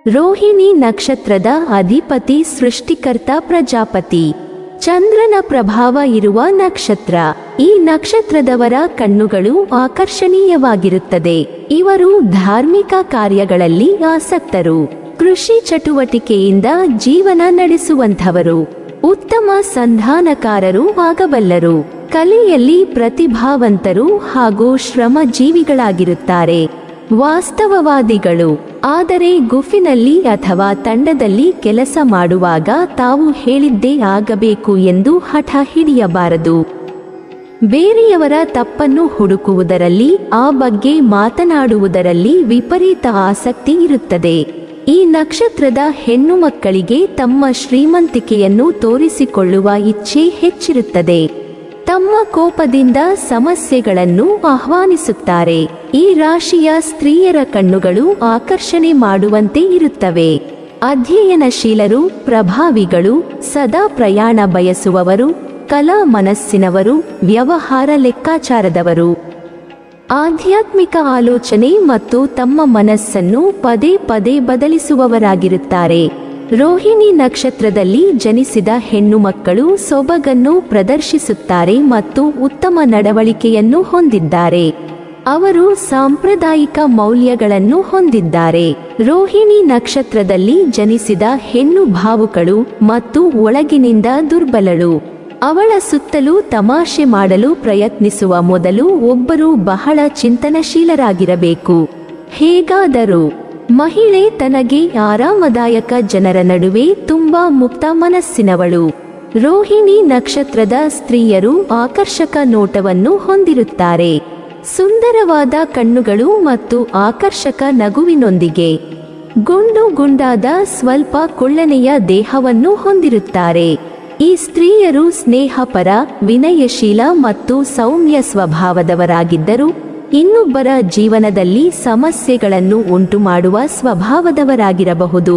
ರೋಹಿಣಿ ನಕ್ಷತ್ರದ ಅಧಿಪತಿ ಸೃಷ್ಟಿಕರ್ತ ಪ್ರಜಾಪತಿ ಚಂದ್ರನ ಪ್ರಭಾವ ಇರುವ ನಕ್ಷತ್ರ ಈ ನಕ್ಷತ್ರದವರ ಕಣ್ಣುಗಳು ಆಕರ್ಷಣೀಯವಾಗಿರುತ್ತದೆ ಇವರು ಧಾರ್ಮಿಕ ಕಾರ್ಯಗಳಲ್ಲಿ ಆಸಕ್ತರು ಕೃಷಿ ಚಟುವಟಿಕೆಯಿಂದ ಜೀವನ ನಡೆಸುವಂಥವರು ಉತ್ತಮ ಸಂಧಾನಕಾರರು ಆಗಬಲ್ಲರು ಕಲೆಯಲ್ಲಿ ಪ್ರತಿಭಾವಂತರು ಹಾಗೂ ಶ್ರಮಜೀವಿಗಳಾಗಿರುತ್ತಾರೆ ವಾಸ್ತವವಾದಿಗಳು ಆದರೆ ಗುಫಿನಲ್ಲಿ ಅಥವಾ ತಂಡದಲ್ಲಿ ಕೆಲಸ ಮಾಡುವಾಗ ತಾವು ಹೇಳಿದ್ದೇ ಆಗಬೇಕು ಎಂದು ಹಠ ಹಿಡಿಯಬಾರದು ಬೇರೆಯವರ ತಪ್ಪನ್ನು ಹುಡುಕುವುದರಲ್ಲಿ ಆ ಬಗ್ಗೆ ಮಾತನಾಡುವುದರಲ್ಲಿ ವಿಪರೀತ ಆಸಕ್ತಿ ಇರುತ್ತದೆ ಈ ನಕ್ಷತ್ರದ ಹೆಣ್ಣು ಮಕ್ಕಳಿಗೆ ತಮ್ಮ ಶ್ರೀಮಂತಿಕೆಯನ್ನು ತೋರಿಸಿಕೊಳ್ಳುವ ಇಚ್ಛೆ ಹೆಚ್ಚಿರುತ್ತದೆ ತಮ್ಮ ಕೋಪದಿಂದ ಸಮಸ್ಯೆಗಳನ್ನು ಆಹ್ವಾನಿಸುತ್ತಾರೆ ಈ ರಾಶಿಯ ಸ್ತ್ರೀಯರ ಕಣ್ಣುಗಳು ಆಕರ್ಷಣೆ ಮಾಡುವಂತೆ ಇರುತ್ತವೆ ಅಧ್ಯಯನಶೀಲರು ಪ್ರಭಾವಿಗಳು ಸದಾ ಪ್ರಯಾಣ ಬಯಸುವವರು ಕಲಾ ಮನಸ್ಸಿನವರು ವ್ಯವಹಾರ ಲೆಕ್ಕಾಚಾರದವರು ಆಧ್ಯಾತ್ಮಿಕ ಆಲೋಚನೆ ಮತ್ತು ತಮ್ಮ ಮನಸ್ಸನ್ನು ಪದೇ ಪದೇ ಬದಲಿಸುವವರಾಗಿರುತ್ತಾರೆ ರೋಹಿಣಿ ನಕ್ಷತ್ರದಲ್ಲಿ ಜನಿಸಿದ ಹೆಣ್ಣು ಮಕ್ಕಳು ಸೊಬಗನ್ನು ಪ್ರದರ್ಶಿಸುತ್ತಾರೆ ಮತ್ತು ಉತ್ತಮ ನಡವಳಿಕೆಯನ್ನು ಹೊಂದಿದ್ದಾರೆ ಅವರು ಸಾಂಪ್ರದಾಯಿಕ ಮೌಲ್ಯಗಳನ್ನು ಹೊಂದಿದ್ದಾರೆ ರೋಹಿಣಿ ನಕ್ಷತ್ರದಲ್ಲಿ ಜನಿಸಿದ ಹೆಣ್ಣು ಭಾವುಕಳು ಮತ್ತು ಒಳಗಿನಿಂದ ದುರ್ಬಲಳು ಅವಳ ಸುತ್ತಲೂ ತಮಾಷೆ ಮಾಡಲು ಪ್ರಯತ್ನಿಸುವ ಮೊದಲು ಒಬ್ಬರು ಬಹಳ ಚಿಂತನಶೀಲರಾಗಿರಬೇಕು ಹೇಗಾದರೂ ಮಹಿಳೆ ತನಗೆ ಆರಾಮದಾಯಕ ಜನರ ನಡುವೆ ತುಂಬಾ ಮುಕ್ತ ಮನಸ್ಸಿನವಳು ರೋಹಿಣಿ ನಕ್ಷತ್ರದ ಸ್ತ್ರೀಯರು ಆಕರ್ಷಕ ನೋಟವನ್ನು ಹೊಂದಿರುತ್ತಾರೆ ಸುಂದರವಾದ ಕಣ್ಣುಗಳು ಮತ್ತು ಆಕರ್ಷಕ ನಗುವಿನೊಂದಿಗೆ ಗುಂಡು ಗುಂಡಾದ ಸ್ವಲ್ಪ ಕುಳ್ಳನೆಯ ದೇಹವನ್ನು ಹೊಂದಿರುತ್ತಾರೆ ಈ ಸ್ತ್ರೀಯರು ಸ್ನೇಹಪರ ವಿನಯಶೀಲ ಮತ್ತು ಸೌಮ್ಯ ಸ್ವಭಾವದವರಾಗಿದ್ದರು ಇನ್ನೊಬ್ಬರ ಜೀವನದಲ್ಲಿ ಸಮಸ್ಯೆಗಳನ್ನು ಉಂಟುಮಾಡುವ ಸ್ವಭಾವದವರಾಗಿರಬಹುದು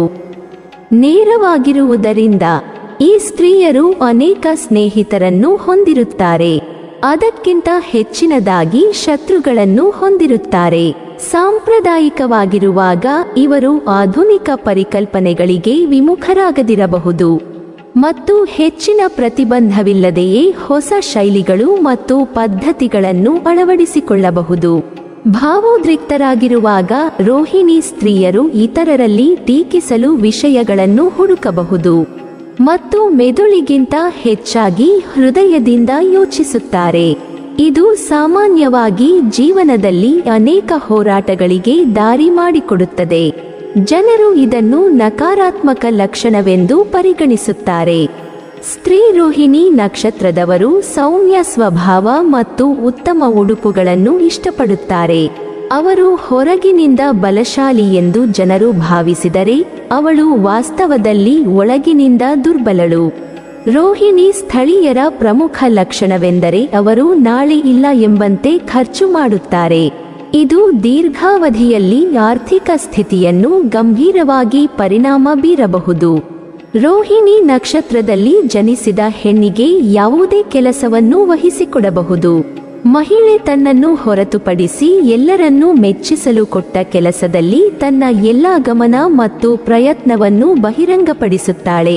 ನೇರವಾಗಿರುವುದರಿಂದ ಈ ಸ್ತ್ರೀಯರು ಅನೇಕ ಸ್ನೇಹಿತರನ್ನು ಹೊಂದಿರುತ್ತಾರೆ ಅದಕ್ಕಿಂತ ಹೆಚ್ಚಿನದಾಗಿ ಶತ್ರುಗಳನ್ನು ಹೊಂದಿರುತ್ತಾರೆ ಸಾಂಪ್ರದಾಯಿಕವಾಗಿರುವಾಗ ಇವರು ಆಧುನಿಕ ಪರಿಕಲ್ಪನೆಗಳಿಗೆ ವಿಮುಖರಾಗದಿರಬಹುದು ಮತ್ತು ಹೆಚ್ಚಿನ ಪ್ರತಿಬಂಧವಿಲ್ಲದೆಯೇ ಹೊಸ ಶೈಲಿಗಳು ಮತ್ತು ಪದ್ಧತಿಗಳನ್ನು ಅಳವಡಿಸಿಕೊಳ್ಳಬಹುದು ಭಾವೋದ್ರಿಕ್ತರಾಗಿರುವಾಗ ರೋಹಿಣಿ ಸ್ತ್ರೀಯರು ಇತರರಲ್ಲಿ ಟೀಕಿಸಲು ವಿಷಯಗಳನ್ನು ಹುಡುಕಬಹುದು ಮತ್ತು ಮೆದುಳಿಗಿಂತ ಹೆಚ್ಚಾಗಿ ಹೃದಯದಿಂದ ಯೋಚಿಸುತ್ತಾರೆ ಇದು ಸಾಮಾನ್ಯವಾಗಿ ಜೀವನದಲ್ಲಿ ಅನೇಕ ಹೋರಾಟಗಳಿಗೆ ದಾರಿ ಮಾಡಿಕೊಡುತ್ತದೆ ಜನರು ಇದನ್ನು ನಕಾರಾತ್ಮಕ ಲಕ್ಷಣವೆಂದು ಪರಿಗಣಿಸುತ್ತಾರೆ ಸ್ತ್ರೀ ರೋಹಿಣಿ ನಕ್ಷತ್ರದವರು ಸೌಮ್ಯ ಸ್ವಭಾವ ಮತ್ತು ಉತ್ತಮ ಉಡುಪುಗಳನ್ನು ಇಷ್ಟಪಡುತ್ತಾರೆ ಅವರು ಹೊರಗಿನಿಂದ ಬಲಶಾಲಿ ಎಂದು ಜನರು ಭಾವಿಸಿದರೆ ಅವಳು ವಾಸ್ತವದಲ್ಲಿ ಒಳಗಿನಿಂದ ದುರ್ಬಲಳು ರೋಹಿಣಿ ಸ್ಥಳೀಯರ ಪ್ರಮುಖ ಲಕ್ಷಣವೆಂದರೆ ಅವರು ನಾಳೆ ಇಲ್ಲ ಎಂಬಂತೆ ಖರ್ಚು ಮಾಡುತ್ತಾರೆ ಇದು ದೀರ್ಘಾವಧಿಯಲ್ಲಿ ಆರ್ಥಿಕ ಸ್ಥಿತಿಯನ್ನು ಗಂಭೀರವಾಗಿ ಪರಿಣಾಮ ಬೀರಬಹುದು ರೋಹಿಣಿ ನಕ್ಷತ್ರದಲ್ಲಿ ಜನಿಸಿದ ಹೆಣ್ಣಿಗೆ ಯಾವುದೇ ಕೆಲಸವನ್ನು ವಹಿಸಿಕೊಡಬಹುದು ಮಹಿಳೆ ತನ್ನನ್ನು ಹೊರತುಪಡಿಸಿ ಎಲ್ಲರನ್ನೂ ಮೆಚ್ಚಿಸಲು ಕೊಟ್ಟ ಕೆಲಸದಲ್ಲಿ ತನ್ನ ಎಲ್ಲ ಗಮನ ಮತ್ತು ಪ್ರಯತ್ನವನ್ನು ಬಹಿರಂಗಪಡಿಸುತ್ತಾಳೆ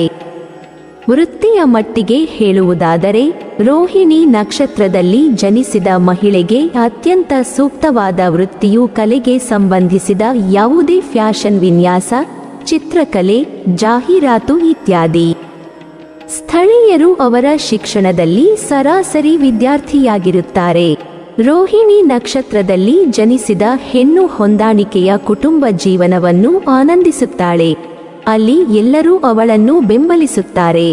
ವೃತ್ತಿಯ ಮಟ್ಟಿಗೆ ಹೇಳುವುದಾದರೆ ರೋಹಿಣಿ ನಕ್ಷತ್ರದಲ್ಲಿ ಜನಿಸಿದ ಮಹಿಳೆಗೆ ಅತ್ಯಂತ ಸೂಕ್ತವಾದ ವೃತ್ತಿಯು ಕಲೆಗೆ ಸಂಬಂಧಿಸಿದ ಯಾವುದೇ ಫ್ಯಾಷನ್ ವಿನ್ಯಾಸ ಚಿತ್ರಕಲೆ ಜಾಹೀರಾತು ಇತ್ಯಾದಿ ಸ್ಥಳೀಯರು ಅವರ ಶಿಕ್ಷಣದಲ್ಲಿ ಸರಾಸರಿ ವಿದ್ಯಾರ್ಥಿಯಾಗಿರುತ್ತಾರೆ ರೋಹಿಣಿ ನಕ್ಷತ್ರದಲ್ಲಿ ಜನಿಸಿದ ಹೆಣ್ಣು ಹೊಂದಾಣಿಕೆಯ ಕುಟುಂಬ ಜೀವನವನ್ನು ಆನಂದಿಸುತ್ತಾಳೆ ಅಲ್ಲಿ ಎಲ್ಲರೂ ಅವಳನ್ನು ಬೆಂಬಲಿಸುತ್ತಾರೆ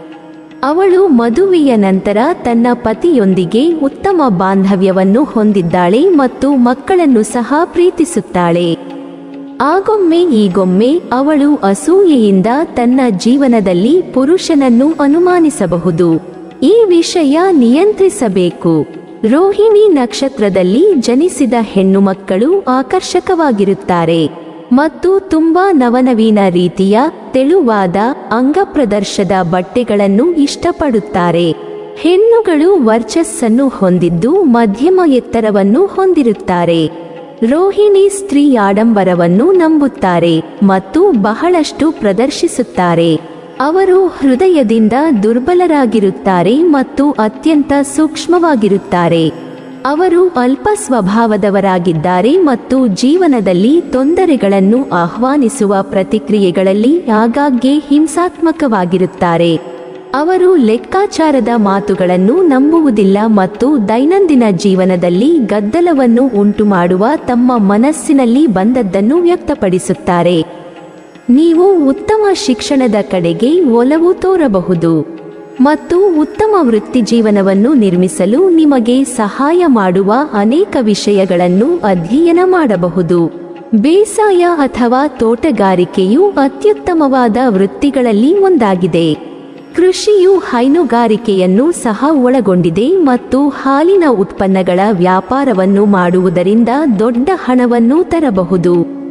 ಅವಳು ಮದುವೆಯ ನಂತರ ತನ್ನ ಪತಿಯೊಂದಿಗೆ ಉತ್ತಮ ಬಾಂಧವ್ಯವನ್ನು ಹೊಂದಿದ್ದಾಳೆ ಮತ್ತು ಮಕ್ಕಳನ್ನು ಸಹ ಪ್ರೀತಿಸುತ್ತಾಳೆ ಆಗೊಮ್ಮೆ ಈಗೊಮ್ಮೆ ಅವಳು ಅಸೂಯೆಯಿಂದ ತನ್ನ ಜೀವನದಲ್ಲಿ ಪುರುಷನನ್ನು ಅನುಮಾನಿಸಬಹುದು ಈ ವಿಷಯ ನಿಯಂತ್ರಿಸಬೇಕು ರೋಹಿಣಿ ನಕ್ಷತ್ರದಲ್ಲಿ ಜನಿಸಿದ ಹೆಣ್ಣು ಮಕ್ಕಳು ಆಕರ್ಷಕವಾಗಿರುತ್ತಾರೆ ಮತ್ತು ತುಂಬಾ ನವನವೀನ ರೀತಿಯ ತೆಳುವಾದ ಅಂಗಪ್ರದರ್ಶದ ಬಟ್ಟೆಗಳನ್ನು ಇಷ್ಟಪಡುತ್ತಾರೆ ಹೆಣ್ಣುಗಳು ವರ್ಚಸ್ಸನ್ನು ಹೊಂದಿದ್ದು ಮಧ್ಯಮ ಎತ್ತರವನ್ನು ಹೊಂದಿರುತ್ತಾರೆ ರೋಹಿಣಿ ಸ್ತ್ರೀ ಆಡಂಬರವನ್ನು ನಂಬುತ್ತಾರೆ ಮತ್ತು ಬಹಳಷ್ಟು ಪ್ರದರ್ಶಿಸುತ್ತಾರೆ ಅವರು ಹೃದಯದಿಂದ ದುರ್ಬಲರಾಗಿರುತ್ತಾರೆ ಮತ್ತು ಅತ್ಯಂತ ಸೂಕ್ಷ್ಮವಾಗಿರುತ್ತಾರೆ ಅವರು ಅಲ್ಪ ಸ್ವಭಾವದವರಾಗಿದ್ದಾರೆ ಮತ್ತು ಜೀವನದಲ್ಲಿ ತೊಂದರೆಗಳನ್ನು ಆಹ್ವಾನಿಸುವ ಪ್ರತಿಕ್ರಿಯೆಗಳಲ್ಲಿ ಆಗಾಗ್ಗೆ ಹಿಂಸಾತ್ಮಕವಾಗಿರುತ್ತಾರೆ ಅವರು ಲೆಕ್ಕಾಚಾರದ ಮಾತುಗಳನ್ನು ನಂಬುವುದಿಲ್ಲ ಮತ್ತು ದೈನಂದಿನ ಜೀವನದಲ್ಲಿ ಗದ್ದಲವನ್ನು ಉಂಟುಮಾಡುವ ತಮ್ಮ ಮನಸ್ಸಿನಲ್ಲಿ ಬಂದದ್ದನ್ನು ವ್ಯಕ್ತಪಡಿಸುತ್ತಾರೆ ನೀವು ಉತ್ತಮ ಶಿಕ್ಷಣದ ಕಡೆಗೆ ಒಲವು ತೋರಬಹುದು ಮತ್ತು ಉತ್ತಮ ವೃತ್ತಿಜೀವನವನ್ನು ನಿರ್ಮಿಸಲು ನಿಮಗೆ ಸಹಾಯ ಮಾಡುವ ಅನೇಕ ವಿಷಯಗಳನ್ನು ಅಧ್ಯಯನ ಮಾಡಬಹುದು ಬೇಸಾಯ ಅಥವಾ ತೋಟಗಾರಿಕೆಯು ಅತ್ಯುತ್ತಮವಾದ ವೃತ್ತಿಗಳಲ್ಲಿ ಒಂದಾಗಿದೆ ಕೃಷಿಯು ಹೈನುಗಾರಿಕೆಯನ್ನು ಸಹ ಒಳಗೊಂಡಿದೆ ಮತ್ತು ಹಾಲಿನ ಉತ್ಪನ್ನಗಳ ವ್ಯಾಪಾರವನ್ನು ಮಾಡುವುದರಿಂದ ದೊಡ್ಡ ಹಣವನ್ನು ತರಬಹುದು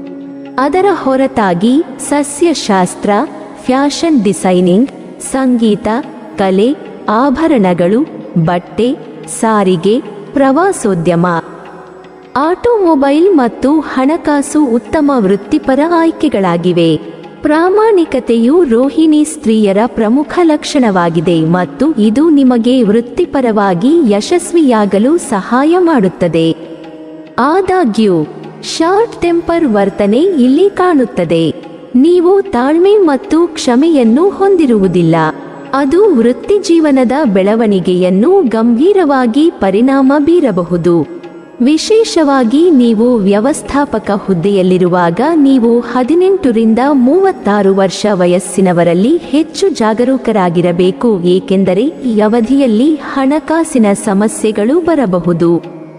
ಅದರ ಹೊರತಾಗಿ ಸಸ್ಯಶಾಸ್ತ್ರ ಫ್ಯಾಷನ್ ಡಿಸೈನಿಂಗ್ ಸಂಗೀತ ಕಲೆ ಆಭರಣಗಳು ಬಟ್ಟೆ ಸಾರಿಗೆ ಪ್ರವಾಸೋದ್ಯಮ ಆಟೋಮೊಬೈಲ್ ಮತ್ತು ಹಣಕಾಸು ಉತ್ತಮ ವೃತ್ತಿಪರ ಆಯ್ಕೆಗಳಾಗಿವೆ ಪ್ರಾಮಾಣಿಕತೆಯು ರೋಹಿಣಿ ಸ್ತ್ರೀಯರ ಪ್ರಮುಖ ಲಕ್ಷಣವಾಗಿದೆ ಮತ್ತು ಇದು ನಿಮಗೆ ವೃತ್ತಿಪರವಾಗಿ ಯಶಸ್ವಿಯಾಗಲು ಸಹಾಯ ಮಾಡುತ್ತದೆ ಆದಾಗ್ಯೂ ಶಾರ್ಟ್ ಟೆಂಪರ್ ವರ್ತನೆ ಇಲ್ಲಿ ಕಾಣುತ್ತದೆ ನೀವು ತಾಳ್ಮೆ ಮತ್ತು ಕ್ಷಮೆಯನ್ನು ಹೊಂದಿರುವುದಿಲ್ಲ ಅದು ವೃತ್ತಿಜೀವನದ ಬೆಳವಣಿಗೆಯನ್ನು ಗಂಭೀರವಾಗಿ ಪರಿಣಾಮ ಬೀರಬಹುದು ವಿಶೇಷವಾಗಿ ನೀವು ವ್ಯವಸ್ಥಾಪಕ ಹುದ್ದೆಯಲ್ಲಿರುವಾಗ ನೀವು ಹದಿನೆಂಟರಿಂದ ಮೂವತ್ತಾರು ವರ್ಷ ವಯಸ್ಸಿನವರಲ್ಲಿ ಹೆಚ್ಚು ಜಾಗರೂಕರಾಗಿರಬೇಕು ಏಕೆಂದರೆ ಈ ಅವಧಿಯಲ್ಲಿ ಹಣಕಾಸಿನ ಸಮಸ್ಯೆಗಳು ಬರಬಹುದು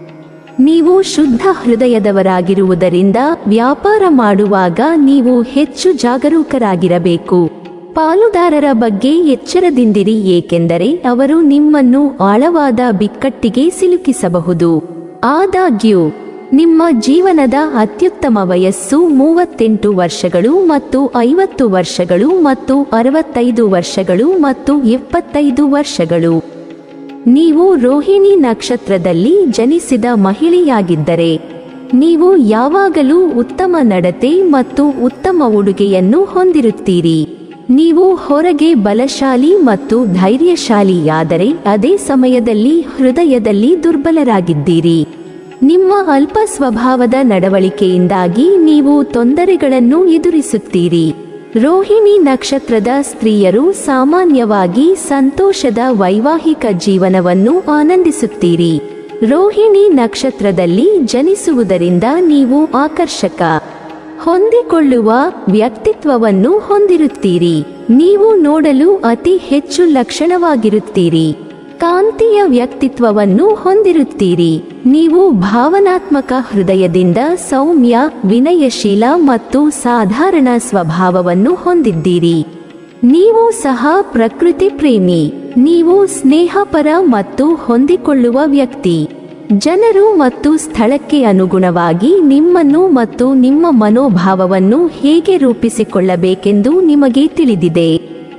ನೀವು ಶುದ್ಧ ಹೃದಯದವರಾಗಿರುವುದರಿಂದ ವ್ಯಾಪಾರ ಮಾಡುವಾಗ ನೀವು ಹೆಚ್ಚು ಜಾಗರೂಕರಾಗಿರಬೇಕು ಪಾಲುದಾರರ ಬಗ್ಗೆ ಎಚ್ಚರದಿಂದಿರಿ ಏಕೆಂದರೆ ಅವರು ನಿಮ್ಮನ್ನು ಆಳವಾದ ಬಿಕ್ಕಟ್ಟಿಗೆ ಸಿಲುಕಿಸಬಹುದು ಆದಾಗ್ಯೂ ನಿಮ್ಮ ಜೀವನದ ಅತ್ಯುತ್ತಮ ವಯಸ್ಸು ಮೂವತ್ತೆಂಟು ವರ್ಷಗಳು ಮತ್ತು ಐವತ್ತು ವರ್ಷಗಳು ಮತ್ತು ಅರವತ್ತೈದು ವರ್ಷಗಳು ಮತ್ತು ಎಪ್ಪತ್ತೈದು ವರ್ಷಗಳು ನೀವು ರೋಹಿಣಿ ನಕ್ಷತ್ರದಲ್ಲಿ ಜನಿಸಿದ ಮಹಿಳೆಯಾಗಿದ್ದರೆ ನೀವು ಯಾವಾಗಲೂ ಉತ್ತಮ ನಡತೆ ಮತ್ತು ಉತ್ತಮ ಉಡುಗೆಯನ್ನು ಹೊಂದಿರುತ್ತೀರಿ ನೀವು ಹೊರಗೆ ಬಲಶಾಲಿ ಮತ್ತು ಧೈರ್ಯಶಾಲಿಯಾದರೆ ಅದೇ ಸಮಯದಲ್ಲಿ ಹೃದಯದಲ್ಲಿ ದುರ್ಬಲರಾಗಿದ್ದೀರಿ ನಿಮ್ಮ ಅಲ್ಪ ಸ್ವಭಾವದ ನಡವಳಿಕೆಯಿಂದಾಗಿ ನೀವು ತೊಂದರೆಗಳನ್ನು ಎದುರಿಸುತ್ತೀರಿ ರೋಹಿಣಿ ನಕ್ಷತ್ರದ ಸ್ತ್ರೀಯರು ಸಾಮಾನ್ಯವಾಗಿ ಸಂತೋಷದ ವೈವಾಹಿಕ ಜೀವನವನ್ನು ಆನಂದಿಸುತ್ತೀರಿ ರೋಹಿಣಿ ನಕ್ಷತ್ರದಲ್ಲಿ ಜನಿಸುವುದರಿಂದ ನೀವು ಆಕರ್ಷಕ ಹೊಂದಿಕೊಳ್ಳುವ ವ್ಯಕ್ತಿತ್ವವನ್ನು ಹೊಂದಿರುತ್ತೀರಿ ನೀವು ನೋಡಲು ಅತಿ ಹೆಚ್ಚು ಲಕ್ಷಣವಾಗಿರುತ್ತೀರಿ ಕಾಂತಿಯ ವ್ಯಕ್ತಿತ್ವವನ್ನು ಹೊಂದಿರುತ್ತೀರಿ ನೀವು ಭಾವನಾತ್ಮಕ ಹೃದಯದಿಂದ ಸೌಮ್ಯ ವಿನಯಶೀಲ ಮತ್ತು ಸಾಧಾರಣ ಸ್ವಭಾವವನ್ನು ಹೊಂದಿದ್ದೀರಿ ನೀವು ಸಹ ಪ್ರಕೃತಿ ಪ್ರೇಮಿ ನೀವು ಸ್ನೇಹಪರ ಮತ್ತು ಹೊಂದಿಕೊಳ್ಳುವ ವ್ಯಕ್ತಿ ಜನರು ಮತ್ತು ಸ್ಥಳಕ್ಕೆ ಅನುಗುಣವಾಗಿ ನಿಮ್ಮನ್ನು ಮತ್ತು ನಿಮ್ಮ ಮನೋಭಾವವನ್ನು ಹೇಗೆ ರೂಪಿಸಿಕೊಳ್ಳಬೇಕೆಂದು ನಿಮಗೆ ತಿಳಿದಿದೆ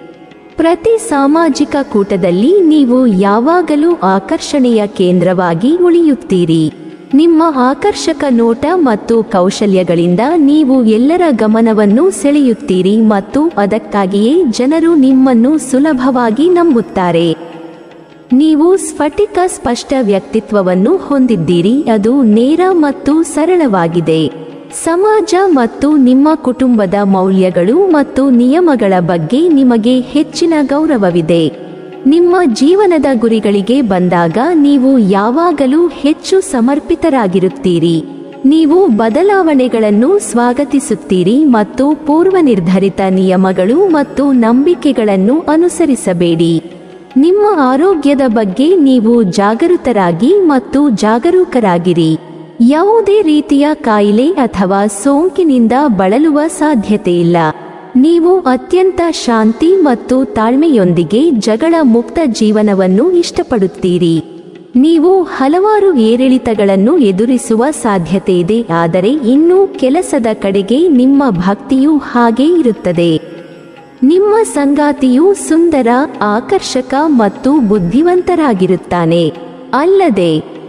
ಪ್ರತಿ ಸಾಮಾಜಿಕ ಕೂಟದಲ್ಲಿ ನೀವು ಯಾವಾಗಲೂ ಆಕರ್ಷಣೆಯ ಕೇಂದ್ರವಾಗಿ ಉಳಿಯುತ್ತೀರಿ ನಿಮ್ಮ ಆಕರ್ಷಕ ನೋಟ ಮತ್ತು ಕೌಶಲ್ಯಗಳಿಂದ ನೀವು ಎಲ್ಲರ ಗಮನವನ್ನು ಸೆಳೆಯುತ್ತೀರಿ ಮತ್ತು ಅದಕ್ಕಾಗಿಯೇ ಜನರು ನಿಮ್ಮನ್ನು ಸುಲಭವಾಗಿ ನಂಬುತ್ತಾರೆ ನೀವು ಸ್ಫಟಿಕ ಸ್ಪಷ್ಟ ವ್ಯಕ್ತಿತ್ವವನ್ನು ಹೊಂದಿದ್ದೀರಿ ಅದು ನೇರ ಮತ್ತು ಸರಳವಾಗಿದೆ ಸಮಾಜ ಮತ್ತು ನಿಮ್ಮ ಕುಟುಂಬದ ಮೌಲ್ಯಗಳು ಮತ್ತು ನಿಯಮಗಳ ಬಗ್ಗೆ ನಿಮಗೆ ಹೆಚ್ಚಿನ ಗೌರವವಿದೆ ನಿಮ್ಮ ಜೀವನದ ಗುರಿಗಳಿಗೆ ಬಂದಾಗ ನೀವು ಯಾವಾಗಲೂ ಹೆಚ್ಚು ಸಮರ್ಪಿತರಾಗಿರುತ್ತೀರಿ ನೀವು ಬದಲಾವಣೆಗಳನ್ನು ಸ್ವಾಗತಿಸುತ್ತೀರಿ ಮತ್ತು ಪೂರ್ವನಿರ್ಧರಿತ ನಿಯಮಗಳು ಮತ್ತು ನಂಬಿಕೆಗಳನ್ನು ಅನುಸರಿಸಬೇಡಿ ನಿಮ್ಮ ಆರೋಗ್ಯದ ಬಗ್ಗೆ ನೀವು ಜಾಗೃತರಾಗಿ ಮತ್ತು ಜಾಗರೂಕರಾಗಿರಿ ಯಾವುದೇ ರೀತಿಯ ಕಾಯಿಲೆ ಅಥವಾ ಸೋಂಕಿನಿಂದ ಬಳಲುವ ಸಾಧ್ಯತೆಯಿಲ್ಲ ನೀವು ಅತ್ಯಂತ ಶಾಂತಿ ಮತ್ತು ತಾಳ್ಮೆಯೊಂದಿಗೆ ಜಗಳ ಮುಕ್ತ ಜೀವನವನ್ನು ಇಷ್ಟಪಡುತ್ತೀರಿ ನೀವು ಹಲವಾರು ಏರಿಳಿತಗಳನ್ನು ಎದುರಿಸುವ ಸಾಧ್ಯತೆಯಿದೆ ಆದರೆ ಇನ್ನೂ ಕೆಲಸದ ಕಡೆಗೆ ನಿಮ್ಮ ಭಕ್ತಿಯು ಹಾಗೇ ಇರುತ್ತದೆ ನಿಮ್ಮ ಸಂಗಾತಿಯು ಸುಂದರ ಆಕರ್ಷಕ ಮತ್ತು ಬುದ್ಧಿವಂತರಾಗಿರುತ್ತಾನೆ ಅಲ್ಲದೆ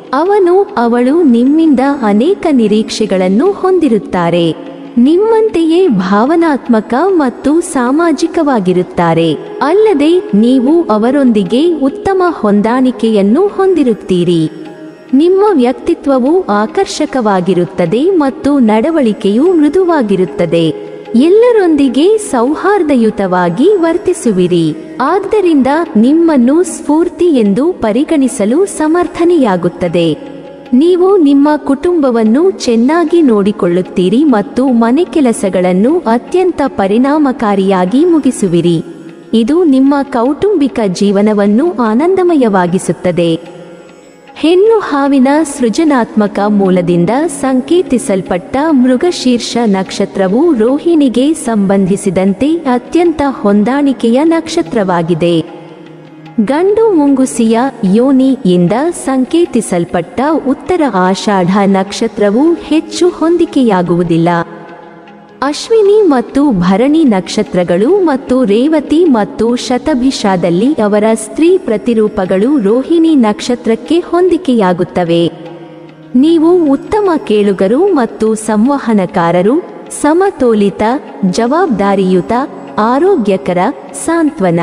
ಅವನು ಅವಳು ನಿಮ್ಮಿಂದ ಅನೇಕ ನಿರೀಕ್ಷೆಗಳನ್ನು ಹೊಂದಿರುತ್ತಾರೆ ನಿಮ್ಮಂತೆಯೇ ಭಾವನಾತ್ಮಕ ಮತ್ತು ಸಾಮಾಜಿಕವಾಗಿರುತ್ತಾರೆ ಅಲ್ಲದೆ ನೀವು ಅವರೊಂದಿಗೆ ಉತ್ತಮ ಹೊಂದಾಣಿಕೆಯನ್ನು ಹೊಂದಿರುತ್ತೀರಿ ನಿಮ್ಮ ವ್ಯಕ್ತಿತ್ವವು ಆಕರ್ಷಕವಾಗಿರುತ್ತದೆ ಮತ್ತು ನಡವಳಿಕೆಯು ಮೃದುವಾಗಿರುತ್ತದೆ ಎಲ್ಲರೊಂದಿಗೆ ಸೌಹಾರ್ದಯುತವಾಗಿ ವರ್ತಿಸುವಿರಿ ಆದ್ದರಿಂದ ನಿಮ್ಮನ್ನು ಸ್ಫೂರ್ತಿ ಎಂದು ಪರಿಗಣಿಸಲು ಸಮರ್ಥನೆಯಾಗುತ್ತದೆ ನೀವು ನಿಮ್ಮ ಕುಟುಂಬವನ್ನು ಚೆನ್ನಾಗಿ ನೋಡಿಕೊಳ್ಳುತ್ತೀರಿ ಮತ್ತು ಮನೆ ಕೆಲಸಗಳನ್ನು ಅತ್ಯಂತ ಪರಿಣಾಮಕಾರಿಯಾಗಿ ಮುಗಿಸುವಿರಿ ಇದು ನಿಮ್ಮ ಕೌಟುಂಬಿಕ ಜೀವನವನ್ನು ಆನಂದಮಯವಾಗಿಸುತ್ತದೆ ಹೆಣ್ಣು ಹಾವಿನ ಸೃಜನಾತ್ಮಕ ಮೂಲದಿಂದ ಸಂಕೇತಿಸಲ್ಪಟ್ಟ ಮೃಗಶೀರ್ಷ ನಕ್ಷತ್ರವು ರೋಹಿಣಿಗೆ ಸಂಬಂಧಿಸಿದಂತೆ ಅತ್ಯಂತ ಹೊಂದಾಣಿಕೆಯ ನಕ್ಷತ್ರವಾಗಿದೆ ಗಂಡು ಮುಂಗುಸಿಯ ಯೋನಿಯಿಂದ ಸಂಕೇತಿಸಲ್ಪಟ್ಟ ಉತ್ತರ ಆಷಾಢ ನಕ್ಷತ್ರವು ಹೆಚ್ಚು ಹೊಂದಿಕೆಯಾಗುವುದಿಲ್ಲ ಅಶ್ವಿನಿ ಮತ್ತು ಭರಣಿ ನಕ್ಷತ್ರಗಳು ಮತ್ತು ರೇವತಿ ಮತ್ತು ಶತಭಿಷಾದಲ್ಲಿ ಅವರ ಸ್ತ್ರೀ ಪ್ರತಿರೂಪಗಳು ರೋಹಿಣಿ ನಕ್ಷತ್ರಕ್ಕೆ ಹೊಂದಿಕೆಯಾಗುತ್ತವೆ ನೀವು ಉತ್ತಮ ಕೇಳುಗರು ಮತ್ತು ಸಂವಹನಕಾರರು ಸಮತೋಲಿತ ಜವಾಬ್ದಾರಿಯುತ ಆರೋಗ್ಯಕರ ಸಾಂತ್ವನ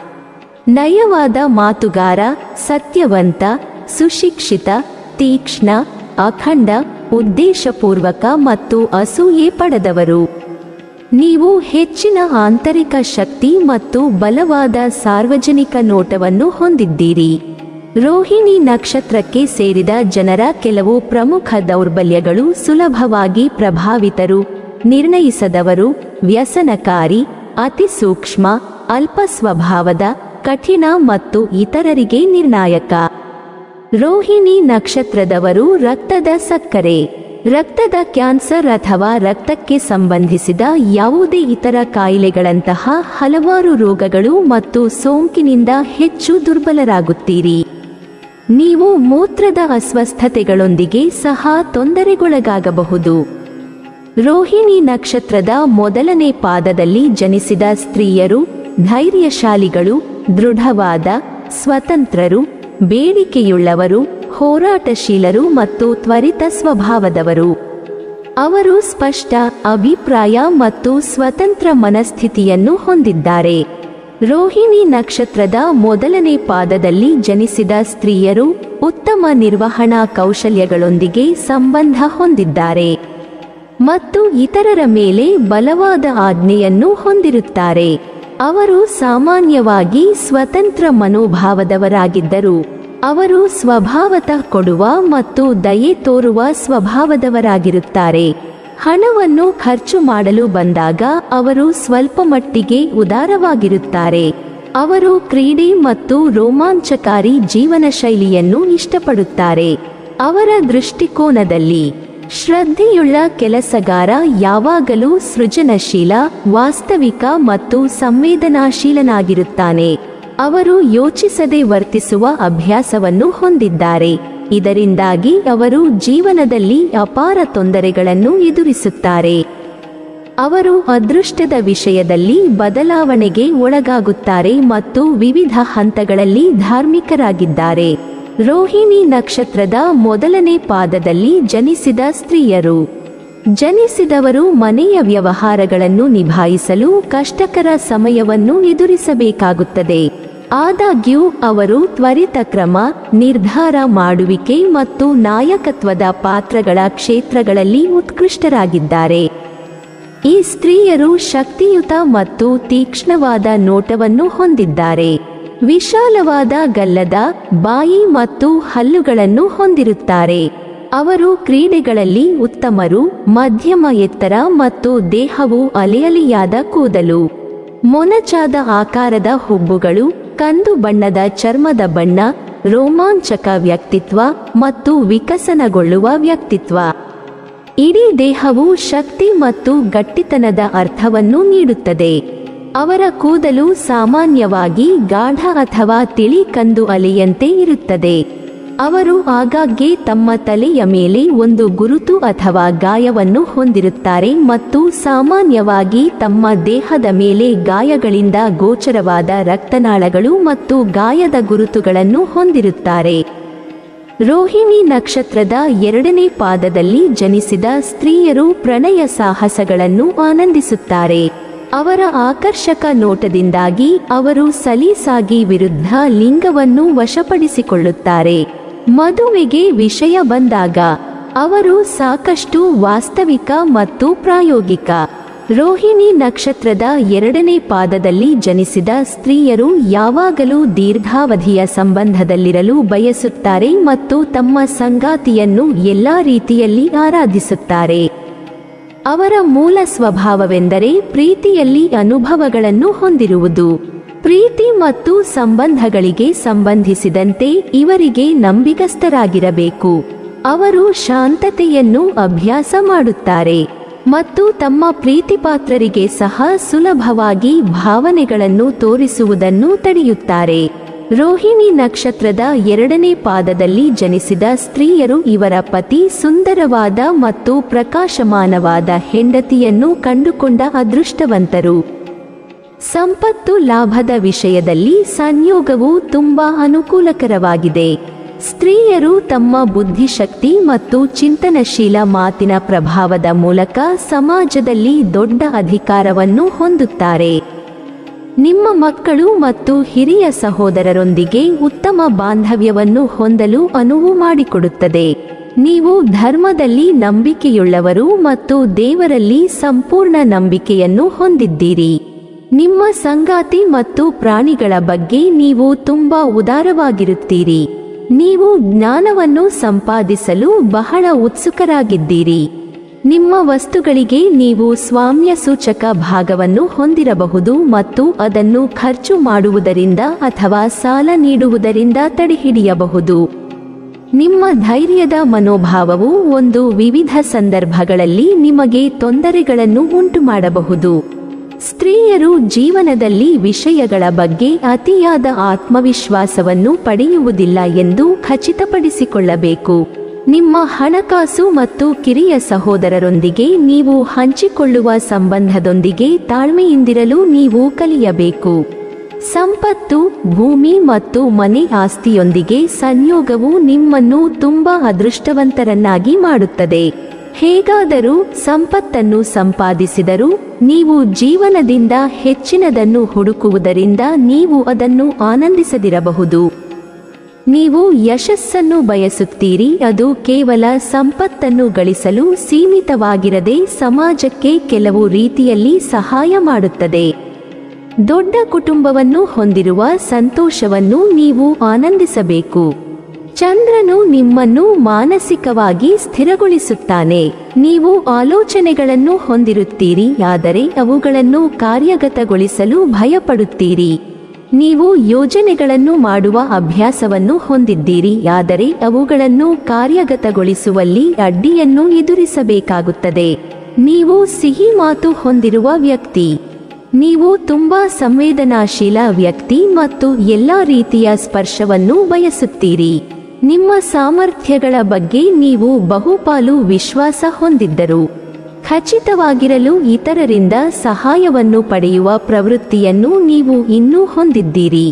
ನಯವಾದ ಮಾತುಗಾರ ಸತ್ಯವಂತ ಸುಶಿಕ್ಷಿತ ತೀಕ್ಷ್ಣ ಅಖಂಡ ಉದ್ದೇಶಪೂರ್ವಕ ಮತ್ತು ಅಸೂಯೆ ಪಡೆದವರು ನೀವು ಹೆಚ್ಚಿನ ಆಂತರಿಕ ಶಕ್ತಿ ಮತ್ತು ಬಲವಾದ ಸಾರ್ವಜನಿಕ ನೋಟವನ್ನು ಹೊಂದಿದ್ದೀರಿ ರೋಹಿಣಿ ನಕ್ಷತ್ರಕ್ಕೆ ಸೇರಿದ ಜನರ ಕೆಲವು ಪ್ರಮುಖ ದೌರ್ಬಲ್ಯಗಳು ಸುಲಭವಾಗಿ ಪ್ರಭಾವಿತರು ನಿರ್ಣಯಿಸದವರು ವ್ಯಸನಕಾರಿ ಅತಿ ಸೂಕ್ಷ್ಮ ಅಲ್ಪ ಸ್ವಭಾವದ ಕಠಿಣ ಮತ್ತು ಇತರರಿಗೆ ನಿರ್ಣಾಯಕ ರೋಹಿಣಿ ನಕ್ಷತ್ರದವರು ರಕ್ತದ ಸಕ್ಕರೆ ರಕ್ತದ ಕ್ಯಾನ್ಸರ್ ಅಥವಾ ರಕ್ತಕ್ಕೆ ಸಂಬಂಧಿಸಿದ ಯಾವುದೇ ಇತರ ಕಾಯಿಲೆಗಳಂತಹ ಹಲವಾರು ರೋಗಗಳು ಮತ್ತು ಸೋಂಕಿನಿಂದ ಹೆಚ್ಚು ದುರ್ಬಲರಾಗುತ್ತೀರಿ ನೀವು ಮೂತ್ರದ ಅಸ್ವಸ್ಥತೆಗಳೊಂದಿಗೆ ಸಹ ತೊಂದರೆಗೊಳಗಾಗಬಹುದು ರೋಹಿಣಿ ನಕ್ಷತ್ರದ ಮೊದಲನೇ ಪಾದದಲ್ಲಿ ಜನಿಸಿದ ಸ್ತ್ರೀಯರು ಧೈರ್ಯಶಾಲಿಗಳು ದೃಢವಾದ ಸ್ವತಂತ್ರರು ಬೇಡಿಕೆಯುಳ್ಳವರು ಹೋರಾಟಶೀಲರು ಮತ್ತು ತ್ವರಿತ ಸ್ವಭಾವದವರು ಅವರು ಸ್ಪಷ್ಟ ಅಭಿಪ್ರಾಯ ಮತ್ತು ಸ್ವತಂತ್ರ ಮನಸ್ಥಿತಿಯನ್ನು ಹೊಂದಿದ್ದಾರೆ ರೋಹಿಣಿ ನಕ್ಷತ್ರದ ಮೊದಲನೇ ಪಾದದಲ್ಲಿ ಜನಿಸಿದ ಸ್ತ್ರೀಯರು ಉತ್ತಮ ನಿರ್ವಹಣಾ ಕೌಶಲ್ಯಗಳೊಂದಿಗೆ ಸಂಬಂಧ ಹೊಂದಿದ್ದಾರೆ ಮತ್ತು ಇತರರ ಮೇಲೆ ಬಲವಾದ ಆಜ್ಞೆಯನ್ನು ಹೊಂದಿರುತ್ತಾರೆ ಅವರು ಸಾಮಾನ್ಯವಾಗಿ ಸ್ವತಂತ್ರ ಮನೋಭಾವದವರಾಗಿದ್ದರು ಅವರು ಸ್ವಭಾವತಃ ಕೊಡುವ ಮತ್ತು ದಯೆ ತೋರುವ ಸ್ವಭಾವದವರಾಗಿರುತ್ತಾರೆ ಹಣವನ್ನು ಖರ್ಚು ಮಾಡಲು ಬಂದಾಗ ಅವರು ಸ್ವಲ್ಪ ಮಟ್ಟಿಗೆ ಉದಾರವಾಗಿರುತ್ತಾರೆ ಅವರು ಕ್ರೀಡೆ ಮತ್ತು ರೋಮಾಂಚಕಾರಿ ಜೀವನ ಶೈಲಿಯನ್ನು ಇಷ್ಟಪಡುತ್ತಾರೆ ಅವರ ದೃಷ್ಟಿಕೋನದಲ್ಲಿ ಶ್ರದ್ಧೆಯುಳ್ಳ ಕೆಲಸಗಾರ ಯಾವಾಗಲೂ ಸೃಜನಶೀಲ ವಾಸ್ತವಿಕ ಮತ್ತು ಸಂವೇದನಾಶೀಲನಾಗಿರುತ್ತಾನೆ ಅವರು ಯೋಚಿಸದೆ ವರ್ತಿಸುವ ಅಭ್ಯಾಸವನ್ನು ಹೊಂದಿದ್ದಾರೆ ಇದರಿಂದಾಗಿ ಅವರು ಜೀವನದಲ್ಲಿ ಅಪಾರ ತೊಂದರೆಗಳನ್ನು ಎದುರಿಸುತ್ತಾರೆ ಅವರು ಅದೃಷ್ಟದ ವಿಷಯದಲ್ಲಿ ಬದಲಾವಣೆಗೆ ಒಳಗಾಗುತ್ತಾರೆ ಮತ್ತು ವಿವಿಧ ಹಂತಗಳಲ್ಲಿ ಧಾರ್ಮಿಕರಾಗಿದ್ದಾರೆ ರೋಹಿಣಿ ನಕ್ಷತ್ರದ ಮೊದಲನೇ ಪಾದದಲ್ಲಿ ಜನಿಸಿದ ಸ್ತ್ರೀಯರು ಜನಿಸಿದವರು ಮನೆಯ ವ್ಯವಹಾರಗಳನ್ನು ನಿಭಾಯಿಸಲು ಕಷ್ಟಕರ ಸಮಯವನ್ನು ಎದುರಿಸಬೇಕಾಗುತ್ತದೆ ಆದಾಗ್ಯೂ ಅವರು ತ್ವರಿತ ಕ್ರಮ ನಿರ್ಧಾರ ಮಾಡುವಿಕೆ ಮತ್ತು ನಾಯಕತ್ವದ ಪಾತ್ರಗಳ ಕ್ಷೇತ್ರಗಳಲ್ಲಿ ಉತ್ಕೃಷ್ಟರಾಗಿದ್ದಾರೆ ಈ ಸ್ತ್ರೀಯರು ಶಕ್ತಿಯುತ ಮತ್ತು ತೀಕ್ಷ್ಣವಾದ ನೋಟವನ್ನು ಹೊಂದಿದ್ದಾರೆ ವಿಶಾಲವಾದ ಗಲ್ಲದ ಬಾಯಿ ಮತ್ತು ಹಲ್ಲುಗಳನ್ನು ಹೊಂದಿರುತ್ತಾರೆ ಅವರು ಕ್ರೀಡೆಗಳಲ್ಲಿ ಉತ್ತಮರು ಮಧ್ಯಮ ಎತ್ತರ ಮತ್ತು ದೇಹವು ಅಲೆಯಲಿಯಾದ ಕೂದಲು ಮೊನಚಾದ ಆಕಾರದ ಹುಬ್ಬುಗಳು ಕಂದು ಬಣ್ಣದ ಚರ್ಮದ ಬಣ್ಣ ರೋಮಾಂಚಕ ವ್ಯಕ್ತಿತ್ವ ಮತ್ತು ವಿಕಸನಗೊಳ್ಳುವ ವ್ಯಕ್ತಿತ್ವ ಇಡೀ ದೇಹವು ಶಕ್ತಿ ಮತ್ತು ಗಟ್ಟಿತನದ ಅರ್ಥವನ್ನು ನೀಡುತ್ತದೆ ಅವರ ಕೂದಲು ಸಾಮಾನ್ಯವಾಗಿ ಗಾಢ ಅಥವಾ ತಿಳಿ ಕಂದು ಅಲೆಯಂತೆ ಇರುತ್ತದೆ ಅವರು ಆಗಾಗ್ಗೆ ತಮ್ಮ ತಲೆಯ ಮೇಲೆ ಒಂದು ಗುರುತು ಅಥವಾ ಗಾಯವನ್ನು ಹೊಂದಿರುತ್ತಾರೆ ಮತ್ತು ಸಾಮಾನ್ಯವಾಗಿ ತಮ್ಮ ದೇಹದ ಮೇಲೆ ಗಾಯಗಳಿಂದ ಗೋಚರವಾದ ರಕ್ತನಾಳಗಳು ಮತ್ತು ಗಾಯದ ಗುರುತುಗಳನ್ನು ಹೊಂದಿರುತ್ತಾರೆ ರೋಹಿಣಿ ನಕ್ಷತ್ರದ ಎರಡನೇ ಪಾದದಲ್ಲಿ ಜನಿಸಿದ ಸ್ತ್ರೀಯರು ಪ್ರಣಯ ಸಾಹಸಗಳನ್ನು ಆನಂದಿಸುತ್ತಾರೆ ಅವರ ಆಕರ್ಷಕ ನೋಟದಿಂದಾಗಿ ಅವರು ಸಲೀಸಾಗಿ ವಿರುದ್ಧ ಲಿಂಗವನ್ನು ವಶಪಡಿಸಿಕೊಳ್ಳುತ್ತಾರೆ ಮದುವೆಗೆ ವಿಷಯ ಬಂದಾಗ ಅವರು ಸಾಕಷ್ಟು ವಾಸ್ತವಿಕ ಮತ್ತು ಪ್ರಾಯೋಗಿಕ ರೋಹಿಣಿ ನಕ್ಷತ್ರದ ಎರಡನೇ ಪಾದದಲ್ಲಿ ಜನಿಸಿದ ಸ್ತ್ರೀಯರು ಯಾವಾಗಲೂ ದೀರ್ಘಾವಧಿಯ ಸಂಬಂಧದಲ್ಲಿರಲು ಬಯಸುತ್ತಾರೆ ಮತ್ತು ತಮ್ಮ ಸಂಗಾತಿಯನ್ನು ಎಲ್ಲಾ ರೀತಿಯಲ್ಲಿ ಆರಾಧಿಸುತ್ತಾರೆ ಅವರ ಮೂಲ ಸ್ವಭಾವವೆಂದರೆ ಪ್ರೀತಿಯಲ್ಲಿ ಅನುಭವಗಳನ್ನು ಹೊಂದಿರುವುದು ಪ್ರೀತಿ ಮತ್ತು ಸಂಬಂಧಗಳಿಗೆ ಸಂಬಂಧಿಸಿದಂತೆ ಇವರಿಗೆ ನಂಬಿಗಸ್ತರಾಗಿರಬೇಕು ಅವರು ಶಾಂತತೆಯನ್ನು ಅಭ್ಯಾಸ ಮಾಡುತ್ತಾರೆ ಮತ್ತು ತಮ್ಮ ಪ್ರೀತಿಪಾತ್ರರಿಗೆ ಸಹ ಸುಲಭವಾಗಿ ಭಾವನೆಗಳನ್ನು ತೋರಿಸುವುದನ್ನು ತಡೆಯುತ್ತಾರೆ ರೋಹಿಣಿ ನಕ್ಷತ್ರದ ಎರಡನೇ ಪಾದದಲ್ಲಿ ಜನಿಸಿದ ಸ್ತ್ರೀಯರು ಇವರ ಪತಿ ಸುಂದರವಾದ ಮತ್ತು ಪ್ರಕಾಶಮಾನವಾದ ಹೆಂಡತಿಯನ್ನು ಕಂಡುಕೊಂಡ ಅದೃಷ್ಟವಂತರು ಸಂಪತ್ತು ಲಾಭದ ವಿಷಯದಲ್ಲಿ ಸಂಯೋಗವು ತುಂಬಾ ಅನುಕೂಲಕರವಾಗಿದೆ ಸ್ತ್ರೀಯರು ತಮ್ಮ ಬುದ್ಧಿಶಕ್ತಿ ಮತ್ತು ಚಿಂತನಶೀಲ ಮಾತಿನ ಪ್ರಭಾವದ ಮೂಲಕ ಸಮಾಜದಲ್ಲಿ ದೊಡ್ಡ ಅಧಿಕಾರವನ್ನು ಹೊಂದುತ್ತಾರೆ ನಿಮ್ಮ ಮಕ್ಕಳು ಮತ್ತು ಹಿರಿಯ ಸಹೋದರರೊಂದಿಗೆ ಉತ್ತಮ ಬಾಂಧವ್ಯವನ್ನು ಹೊಂದಲು ಅನುವು ಮಾಡಿಕೊಡುತ್ತದೆ ನೀವು ಧರ್ಮದಲ್ಲಿ ನಂಬಿಕೆಯುಳ್ಳವರು ಮತ್ತು ದೇವರಲ್ಲಿ ಸಂಪೂರ್ಣ ನಂಬಿಕೆಯನ್ನು ಹೊಂದಿದ್ದೀರಿ ನಿಮ್ಮ ಸಂಗಾತಿ ಮತ್ತು ಪ್ರಾಣಿಗಳ ಬಗ್ಗೆ ನೀವು ತುಂಬಾ ಉದಾರವಾಗಿರುತ್ತೀರಿ ನೀವು ಜ್ಞಾನವನ್ನು ಸಂಪಾದಿಸಲು ಬಹಳ ಉತ್ಸುಕರಾಗಿದ್ದೀರಿ ನಿಮ್ಮ ವಸ್ತುಗಳಿಗೆ ನೀವು ಸ್ವಾಮ್ಯ ಸೂಚಕ ಭಾಗವನ್ನು ಹೊಂದಿರಬಹುದು ಮತ್ತು ಅದನ್ನು ಖರ್ಚು ಮಾಡುವುದರಿಂದ ಅಥವಾ ಸಾಲ ನೀಡುವುದರಿಂದ ತಡೆಹಿಡಿಯಬಹುದು ನಿಮ್ಮ ಧೈರ್ಯದ ಮನೋಭಾವವು ಒಂದು ವಿವಿಧ ಸಂದರ್ಭಗಳಲ್ಲಿ ನಿಮಗೆ ತೊಂದರೆಗಳನ್ನು ಉಂಟುಮಾಡಬಹುದು ಸ್ತ್ರೀಯರು ಜೀವನದಲ್ಲಿ ವಿಷಯಗಳ ಬಗ್ಗೆ ಅತಿಯಾದ ಆತ್ಮವಿಶ್ವಾಸವನ್ನು ಪಡೆಯುವುದಿಲ್ಲ ಎಂದು ಖಚಿತಪಡಿಸಿಕೊಳ್ಳಬೇಕು ನಿಮ್ಮ ಹಣಕಾಸು ಮತ್ತು ಕಿರಿಯ ಸಹೋದರರೊಂದಿಗೆ ನೀವು ಹಂಚಿಕೊಳ್ಳುವ ಸಂಬಂಧದೊಂದಿಗೆ ತಾಳ್ಮೆಯಿಂದಿರಲು ನೀವು ಕಲಿಯಬೇಕು ಸಂಪತ್ತು ಭೂಮಿ ಮತ್ತು ಮನೆ ಆಸ್ತಿಯೊಂದಿಗೆ ಸಂಯೋಗವು ನಿಮ್ಮನ್ನು ತುಂಬಾ ಅದೃಷ್ಟವಂತರನ್ನಾಗಿ ಮಾಡುತ್ತದೆ ಹೇಗಾದರೂ ಸಂಪತ್ತನ್ನು ಸಂಪಾದಿಸಿದರೂ ನೀವು ಜೀವನದಿಂದ ಹೆಚ್ಚಿನದನ್ನು ಹುಡುಕುವುದರಿಂದ ನೀವು ಅದನ್ನು ಆನಂದಿಸದಿರಬಹುದು ನೀವು ಯಶಸ್ಸನ್ನು ಬಯಸುತ್ತೀರಿ ಅದು ಕೇವಲ ಸಂಪತ್ತನ್ನು ಗಳಿಸಲು ಸೀಮಿತವಾಗಿರದೆ ಸಮಾಜಕ್ಕೆ ಕೆಲವು ರೀತಿಯಲ್ಲಿ ಸಹಾಯ ಮಾಡುತ್ತದೆ ದೊಡ್ಡ ಕುಟುಂಬವನ್ನು ಹೊಂದಿರುವ ಸಂತೋಷವನ್ನು ನೀವು ಆನಂದಿಸಬೇಕು ಚಂದ್ರನು ನಿಮ್ಮನ್ನು ಮಾನಸಿಕವಾಗಿ ಸ್ಥಿರಗೊಳಿಸುತ್ತಾನೆ ನೀವು ಆಲೋಚನೆಗಳನ್ನು ಹೊಂದಿರುತ್ತೀರಿ ಆದರೆ ಅವುಗಳನ್ನು ಕಾರ್ಯಗತಗೊಳಿಸಲು ಭಯಪಡುತ್ತೀರಿ ನೀವು ಯೋಜನೆಗಳನ್ನು ಮಾಡುವ ಅಭ್ಯಾಸವನ್ನು ಹೊಂದಿದ್ದೀರಿ ಆದರೆ ಅವುಗಳನ್ನು ಕಾರ್ಯಗತಗೊಳಿಸುವಲ್ಲಿ ಅಡ್ಡಿಯನ್ನು ಎದುರಿಸಬೇಕಾಗುತ್ತದೆ ನೀವು ಸಿಹಿ ಮಾತು ಹೊಂದಿರುವ ವ್ಯಕ್ತಿ ನೀವು ತುಂಬಾ ಸಂವೇದನಾಶೀಲ ವ್ಯಕ್ತಿ ಮತ್ತು ಎಲ್ಲ ರೀತಿಯ ಸ್ಪರ್ಶವನ್ನು ಬಯಸುತ್ತೀರಿ ನಿಮ್ಮ ಸಾಮರ್ಥ್ಯಗಳ ಬಗ್ಗೆ ನೀವು ಬಹುಪಾಲು ವಿಶ್ವಾಸ ಹೊಂದಿದ್ದರು ಖಚಿತವಾಗಿರಲು ಇತರರಿಂದ ಸಹಾಯವನ್ನು ಪಡೆಯುವ ಪ್ರವೃತ್ತಿಯನ್ನು ನೀವು ಇನ್ನೂ ಹೊಂದಿದ್ದೀರಿ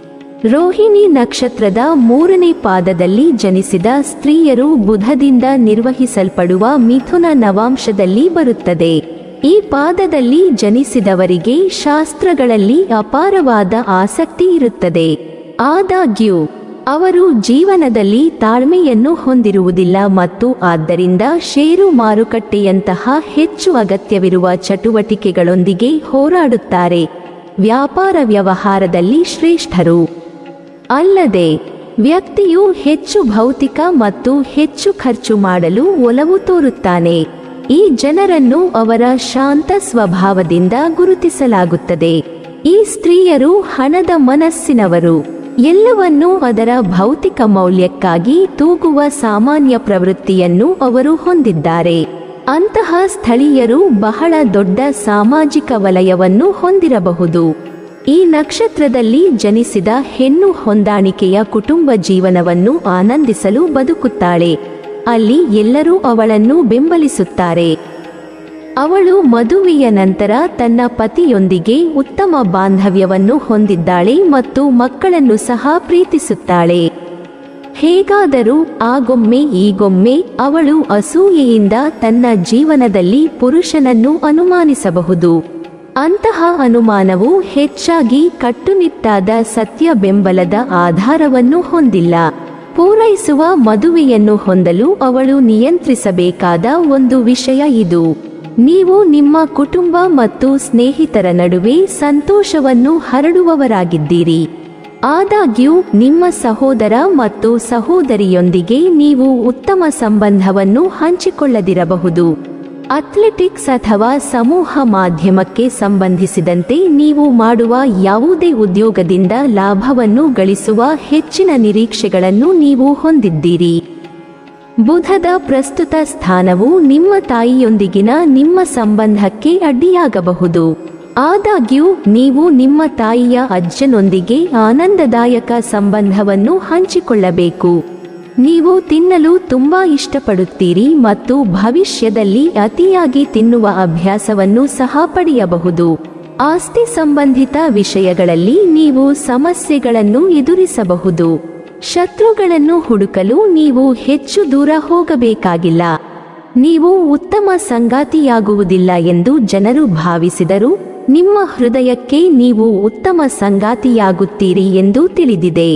ರೋಹಿಣಿ ನಕ್ಷತ್ರದ ಮೂರನೇ ಪಾದದಲ್ಲಿ ಜನಿಸಿದ ಸ್ತ್ರೀಯರು ಬುಧದಿಂದ ನಿರ್ವಹಿಸಲ್ಪಡುವ ಮಿಥುನ ನವಾಂಶದಲ್ಲಿ ಬರುತ್ತದೆ ಈ ಪಾದದಲ್ಲಿ ಜನಿಸಿದವರಿಗೆ ಶಾಸ್ತ್ರಗಳಲ್ಲಿ ಅಪಾರವಾದ ಆಸಕ್ತಿ ಇರುತ್ತದೆ ಆದಾಗ್ಯೂ ಅವರು ಜೀವನದಲ್ಲಿ ತಾಳ್ಮೆಯನ್ನು ಹೊಂದಿರುವುದಿಲ್ಲ ಮತ್ತು ಆದ್ದರಿಂದ ಷೇರು ಮಾರುಕಟ್ಟೆಯಂತಹ ಹೆಚ್ಚು ಅಗತ್ಯವಿರುವ ಚಟುವಟಿಕೆಗಳೊಂದಿಗೆ ಹೋರಾಡುತ್ತಾರೆ ವ್ಯಾಪಾರ ವ್ಯವಹಾರದಲ್ಲಿ ಶ್ರೇಷ್ಠರು ಅಲ್ಲದೆ ವ್ಯಕ್ತಿಯು ಹೆಚ್ಚು ಭೌತಿಕ ಮತ್ತು ಹೆಚ್ಚು ಖರ್ಚು ಮಾಡಲು ಒಲವು ತೋರುತ್ತಾನೆ ಈ ಜನರನ್ನು ಅವರ ಶಾಂತ ಸ್ವಭಾವದಿಂದ ಗುರುತಿಸಲಾಗುತ್ತದೆ ಈ ಸ್ತ್ರೀಯರು ಹಣದ ಮನಸ್ಸಿನವರು ಎಲ್ಲವನ್ನೂ ಅದರ ಭೌತಿಕ ಮೌಲ್ಯಕ್ಕಾಗಿ ತೂಗುವ ಸಾಮಾನ್ಯ ಪ್ರವೃತ್ತಿಯನ್ನು ಅವರು ಹೊಂದಿದ್ದಾರೆ ಅಂತಹ ಸ್ಥಳೀಯರು ಬಹಳ ದೊಡ್ಡ ಸಾಮಾಜಿಕ ವಲಯವನ್ನು ಹೊಂದಿರಬಹುದು ಈ ನಕ್ಷತ್ರದಲ್ಲಿ ಜನಿಸಿದ ಹೆಣ್ಣು ಹೊಂದಾಣಿಕೆಯ ಕುಟುಂಬ ಜೀವನವನ್ನು ಆನಂದಿಸಲು ಬದುಕುತ್ತಾಳೆ ಅಲ್ಲಿ ಎಲ್ಲರೂ ಅವಳನ್ನು ಬೆಂಬಲಿಸುತ್ತಾರೆ ಅವಳು ಮದುವೆಯ ನಂತರ ತನ್ನ ಪತಿಯೊಂದಿಗೆ ಉತ್ತಮ ಬಾಂಧವ್ಯವನ್ನು ಹೊಂದಿದ್ದಾಳೆ ಮತ್ತು ಮಕ್ಕಳನ್ನು ಸಹ ಪ್ರೀತಿಸುತ್ತಾಳೆ ಹೇಗಾದರೂ ಆಗೊಮ್ಮೆ ಈಗೊಮ್ಮೆ ಅವಳು ಅಸೂಯೆಯಿಂದ ತನ್ನ ಜೀವನದಲ್ಲಿ ಪುರುಷನನ್ನು ಅನುಮಾನಿಸಬಹುದು ಅಂತಹ ಅನುಮಾನವು ಹೆಚ್ಚಾಗಿ ಕಟ್ಟುನಿಟ್ಟಾದ ಸತ್ಯ ಬೆಂಬಲದ ಆಧಾರವನ್ನು ಹೊಂದಿಲ್ಲ ಪೂರೈಸುವ ಮದುವೆಯನ್ನು ಹೊಂದಲು ಅವಳು ನಿಯಂತ್ರಿಸಬೇಕಾದ ಒಂದು ವಿಷಯ ಇದು ನೀವು ನಿಮ್ಮ ಕುಟುಂಬ ಮತ್ತು ಸ್ನೇಹಿತರ ನಡುವೆ ಸಂತೋಷವನ್ನು ಹರಡುವವರಾಗಿದ್ದೀರಿ ಆದಾಗ್ಯೂ ನಿಮ್ಮ ಸಹೋದರ ಮತ್ತು ಸಹೋದರಿಯೊಂದಿಗೆ ನೀವು ಉತ್ತಮ ಸಂಬಂಧವನ್ನು ಹಂಚಿಕೊಳ್ಳದಿರಬಹುದು ಅಥ್ಲೆಟಿಕ್ಸ್ ಅಥವಾ ಸಮೂಹ ಮಾಧ್ಯಮಕ್ಕೆ ಸಂಬಂಧಿಸಿದಂತೆ ನೀವು ಮಾಡುವ ಯಾವುದೇ ಉದ್ಯೋಗದಿಂದ ಲಾಭವನ್ನು ಗಳಿಸುವ ಹೆಚ್ಚಿನ ನಿರೀಕ್ಷೆಗಳನ್ನು ನೀವು ಹೊಂದಿದ್ದೀರಿ ಬುಧದ ಪ್ರಸ್ತುತ ಸ್ಥಾನವು ನಿಮ್ಮ ತಾಯಿಯೊಂದಿಗಿನ ನಿಮ್ಮ ಸಂಬಂಧಕ್ಕೆ ಅಡ್ಡಿಯಾಗಬಹುದು ಆದಾಗ್ಯೂ ನೀವು ನಿಮ್ಮ ತಾಯಿಯ ಅಜ್ಜನೊಂದಿಗೆ ಆನಂದದಾಯಕ ಸಂಬಂಧವನ್ನು ಹಂಚಿಕೊಳ್ಳಬೇಕು ನೀವು ತಿನ್ನಲು ತುಂಬಾ ಇಷ್ಟಪಡುತ್ತೀರಿ ಮತ್ತು ಭವಿಷ್ಯದಲ್ಲಿ ಅತಿಯಾಗಿ ತಿನ್ನುವ ಅಭ್ಯಾಸವನ್ನು ಸಹ ಪಡೆಯಬಹುದು ಆಸ್ತಿ ಸಂಬಂಧಿತ ವಿಷಯಗಳಲ್ಲಿ ನೀವು ಸಮಸ್ಯೆಗಳನ್ನು ಎದುರಿಸಬಹುದು ಶತ್ರುಗಳನ್ನು ಹುಡುಕಲು ನೀವು ಹೆಚ್ಚು ದೂರ ಹೋಗಬೇಕಾಗಿಲ್ಲ ನೀವು ಉತ್ತಮ ಸಂಗಾತಿಯಾಗುವುದಿಲ್ಲ ಎಂದು ಜನರು ಭಾವಿಸಿದರು ನಿಮ್ಮ ಹೃದಯಕ್ಕೆ ನೀವು ಉತ್ತಮ ಸಂಗಾತಿಯಾಗುತ್ತೀರಿ ಎಂದು ತಿಳಿದಿದೆ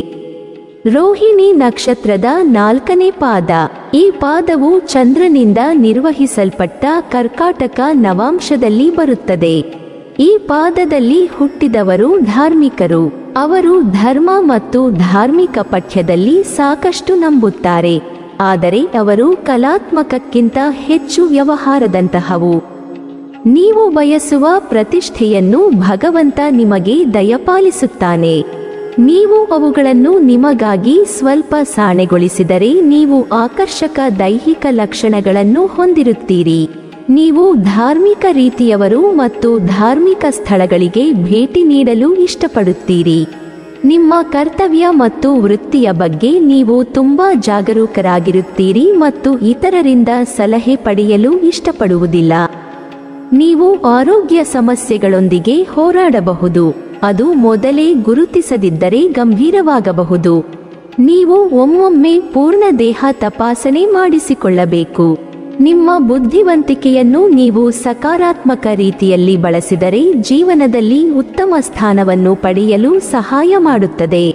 ರೋಹಿಣಿ ನಕ್ಷತ್ರದ ನಾಲ್ಕನೇ ಪಾದ ಈ ಪಾದವು ಚಂದ್ರನಿಂದ ನಿರ್ವಹಿಸಲ್ಪಟ್ಟ ಕರ್ಕಾಟಕ ನವಾಂಶದಲ್ಲಿ ಬರುತ್ತದೆ ಈ ಪಾದದಲ್ಲಿ ಹುಟ್ಟಿದವರು ಧಾರ್ಮಿಕರು ಅವರು ಧರ್ಮ ಮತ್ತು ಧಾರ್ಮಿಕ ಪಠ್ಯದಲ್ಲಿ ಸಾಕಷ್ಟು ನಂಬುತ್ತಾರೆ ಆದರೆ ಅವರು ಕಲಾತ್ಮಕಕ್ಕಿಂತ ಹೆಚ್ಚು ವ್ಯವಹಾರದಂತಹವು ನೀವು ಬಯಸುವ ಪ್ರತಿಷ್ಠೆಯನ್ನು ಭಗವಂತ ನಿಮಗೆ ದಯಪಾಲಿಸುತ್ತಾನೆ ನೀವು ಅವುಗಳನ್ನು ನಿಮಗಾಗಿ ಸ್ವಲ್ಪ ಸಾಣೆಗೊಳಿಸಿದರೆ ನೀವು ಆಕರ್ಷಕ ದೈಹಿಕ ಲಕ್ಷಣಗಳನ್ನು ಹೊಂದಿರುತ್ತೀರಿ ನೀವು ಧಾರ್ಮಿಕ ರೀತಿಯವರು ಮತ್ತು ಧಾರ್ಮಿಕ ಸ್ಥಳಗಳಿಗೆ ಭೇಟಿ ನೀಡಲು ಇಷ್ಟಪಡುತ್ತೀರಿ ನಿಮ್ಮ ಕರ್ತವ್ಯ ಮತ್ತು ವೃತ್ತಿಯ ಬಗ್ಗೆ ನೀವು ತುಂಬಾ ಜಾಗರೂಕರಾಗಿರುತ್ತೀರಿ ಮತ್ತು ಇತರರಿಂದ ಸಲಹೆ ಪಡೆಯಲು ಇಷ್ಟಪಡುವುದಿಲ್ಲ ನೀವು ಆರೋಗ್ಯ ಸಮಸ್ಯೆಗಳೊಂದಿಗೆ ಹೋರಾಡಬಹುದು ಅದು ಮೊದಲೇ ಗುರುತಿಸದಿದ್ದರೆ ಗಂಭೀರವಾಗಬಹುದು ನೀವು ಒಮ್ಮೊಮ್ಮೆ ಪೂರ್ಣ ದೇಹ ತಪಾಸಣೆ ಮಾಡಿಸಿಕೊಳ್ಳಬೇಕು ನಿಮ್ಮ ಬುದ್ಧಿವಂತಿಕೆಯನ್ನು ನೀವು ಸಕಾರಾತ್ಮಕ ರೀತಿಯಲ್ಲಿ ಬಳಸಿದರೆ ಜೀವನದಲ್ಲಿ ಉತ್ತಮ ಸ್ಥಾನವನ್ನು ಪಡೆಯಲು ಸಹಾಯ ಮಾಡುತ್ತದೆ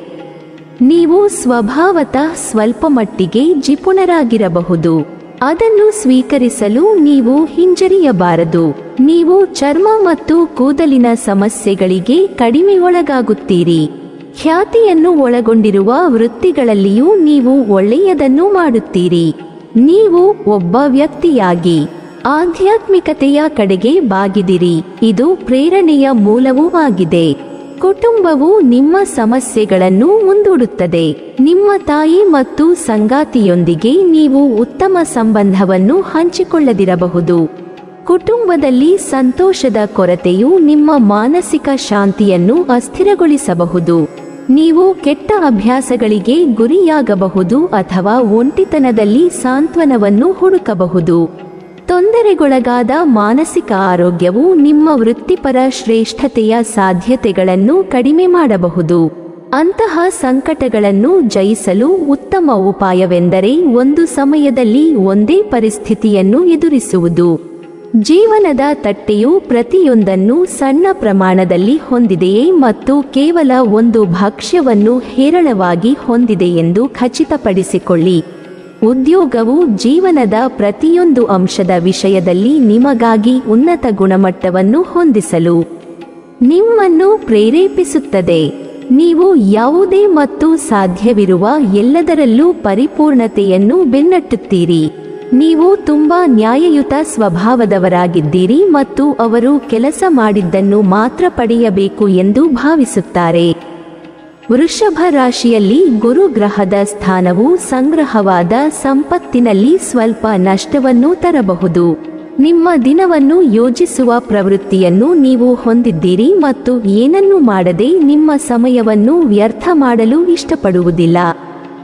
ನೀವು ಸ್ವಭಾವತಃ ಸ್ವಲ್ಪ ಮಟ್ಟಿಗೆ ಜಿಪುಣರಾಗಿರಬಹುದು ಅದನ್ನು ಸ್ವೀಕರಿಸಲು ನೀವು ಹಿಂಜರಿಯಬಾರದು ನೀವು ಚರ್ಮ ಮತ್ತು ಕೂದಲಿನ ಸಮಸ್ಯೆಗಳಿಗೆ ಕಡಿಮೆ ಒಳಗಾಗುತ್ತೀರಿ ಖ್ಯಾತಿಯನ್ನು ಒಳಗೊಂಡಿರುವ ವೃತ್ತಿಗಳಲ್ಲಿಯೂ ನೀವು ಒಳ್ಳೆಯದನ್ನು ಮಾಡುತ್ತೀರಿ ನೀವು ಒಬ್ಬ ವ್ಯಕ್ತಿಯಾಗಿ ಆಧ್ಯಾತ್ಮಿಕತೆಯ ಕಡೆಗೆ ಬಾಗಿದಿರಿ ಇದು ಪ್ರೇರಣೆಯ ಮೂಲವೂ ಆಗಿದೆ ಕುಟುಂಬವು ನಿಮ್ಮ ಸಮಸ್ಯೆಗಳನ್ನು ಮುಂದೂಡುತ್ತದೆ ನಿಮ್ಮ ತಾಯಿ ಮತ್ತು ಸಂಗಾತಿಯೊಂದಿಗೆ ನೀವು ಉತ್ತಮ ಸಂಬಂಧವನ್ನು ಹಂಚಿಕೊಳ್ಳದಿರಬಹುದು ಕುಟುಂಬದಲ್ಲಿ ಸಂತೋಷದ ಕೊರತೆಯು ನಿಮ್ಮ ಮಾನಸಿಕ ಶಾಂತಿಯನ್ನು ಅಸ್ಥಿರಗೊಳಿಸಬಹುದು ನೀವು ಕೆಟ್ಟ ಅಭ್ಯಾಸಗಳಿಗೆ ಗುರಿಯಾಗಬಹುದು ಅಥವಾ ಒಂಟಿತನದಲ್ಲಿ ಸಾಂತ್ವನವನ್ನು ಹುಡುಕಬಹುದು ತೊಂದರೆಗೊಳಗಾದ ಮಾನಸಿಕ ಆರೋಗ್ಯವು ನಿಮ್ಮ ವೃತ್ತಿಪರ ಶ್ರೇಷ್ಠತೆಯ ಸಾಧ್ಯತೆಗಳನ್ನು ಕಡಿಮೆ ಮಾಡಬಹುದು ಅಂತಹ ಸಂಕಟಗಳನ್ನು ಜಯಿಸಲು ಉತ್ತಮ ಉಪಾಯವೆಂದರೆ ಒಂದು ಸಮಯದಲ್ಲಿ ಒಂದೇ ಪರಿಸ್ಥಿತಿಯನ್ನು ಎದುರಿಸುವುದು ಜೀವನದ ತಟ್ಟೆಯು ಪ್ರತಿಯೊಂದನ್ನು ಸಣ್ಣ ಪ್ರಮಾಣದಲ್ಲಿ ಹೊಂದಿದೆಯೇ ಮತ್ತು ಕೇವಲ ಒಂದು ಭಕ್ಷ್ಯವನ್ನು ಹೇರಳವಾಗಿ ಹೊಂದಿದೆ ಎಂದು ಖಚಿತಪಡಿಸಿಕೊಳ್ಳಿ ಉದ್ಯೋಗವು ಜೀವನದ ಪ್ರತಿಯೊಂದು ಅಂಶದ ವಿಷಯದಲ್ಲಿ ನಿಮಗಾಗಿ ಉನ್ನತ ಗುಣಮಟ್ಟವನ್ನು ಹೊಂದಿಸಲು ನಿಮ್ಮನ್ನು ಪ್ರೇರೇಪಿಸುತ್ತದೆ ನೀವು ಯಾವುದೇ ಮತ್ತು ಸಾಧ್ಯವಿರುವ ಎಲ್ಲದರಲ್ಲೂ ಪರಿಪೂರ್ಣತೆಯನ್ನು ಬೆನ್ನಟ್ಟುತ್ತೀರಿ ನೀವು ತುಂಬಾ ನ್ಯಾಯಯುತ ಸ್ವಭಾವದವರಾಗಿದ್ದೀರಿ ಮತ್ತು ಅವರು ಕೆಲಸ ಮಾಡಿದ್ದನ್ನು ಮಾತ್ರ ಪಡೆಯಬೇಕು ಎಂದು ಭಾವಿಸುತ್ತಾರೆ ವೃಷಭ ರಾಶಿಯಲ್ಲಿ ಗುರು ಗ್ರಹದ ಸ್ಥಾನವು ಸಂಗ್ರಹವಾದ ಸಂಪತ್ತಿನಲ್ಲಿ ಸ್ವಲ್ಪ ನಷ್ಟವನ್ನು ತರಬಹುದು ನಿಮ್ಮ ದಿನವನ್ನು ಯೋಜಿಸುವ ಪ್ರವೃತ್ತಿಯನ್ನು ನೀವು ಹೊಂದಿದ್ದೀರಿ ಮತ್ತು ಏನನ್ನೂ ಮಾಡದೆ ನಿಮ್ಮ ಸಮಯವನ್ನು ವ್ಯರ್ಥ ಮಾಡಲು ಇಷ್ಟಪಡುವುದಿಲ್ಲ